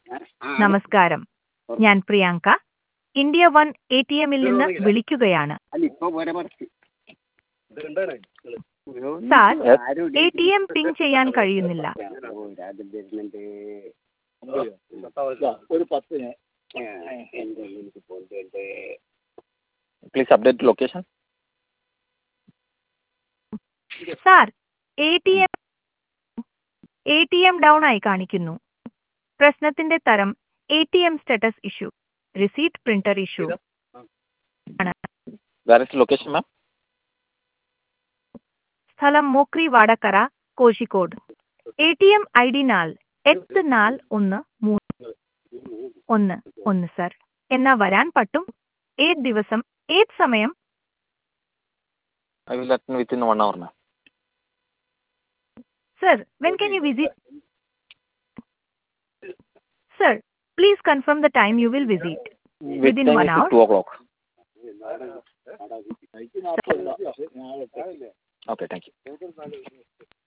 നമസ്കാരം ഞാൻ Priyanka India one A T എമ്മിൽ നിന്ന് വിളിക്കുകയാണ് അല്ല ഇപ്പൊ പോരെ മറിച്ച് sir A T M pin ചെയ്യാൻ കഴിയുന്നില്ല ആദ്യം വരുന്നുണ്ട് ഒരു പത്തിന് എന്റെ എനിക്ക് പോകുന്നുണ്ട് please update location sir A T M A T M down ആയി കാണിക്കുന്നു പ്രശ്നത്തിന്റെ തരം A T M status issue receipt printer issue ആണ് വേർ ഇസ് ലൊക്കേഷൻ മാം സ്ഥലം മോക്രി Vatakara Kozhikode A T M I D നാൽ എട്ട് നാല് ഒന്ന് മൂന്ന് ഒന്ന് ഒന്ന് സർ എന്നാ വരാൻ പറ്റും ഏത് ദിവസം ഏത് സമയം I will attend within one hour ma'am sir when can you visit sir please confirm the time you will visit with Within time one hour? Two oh clock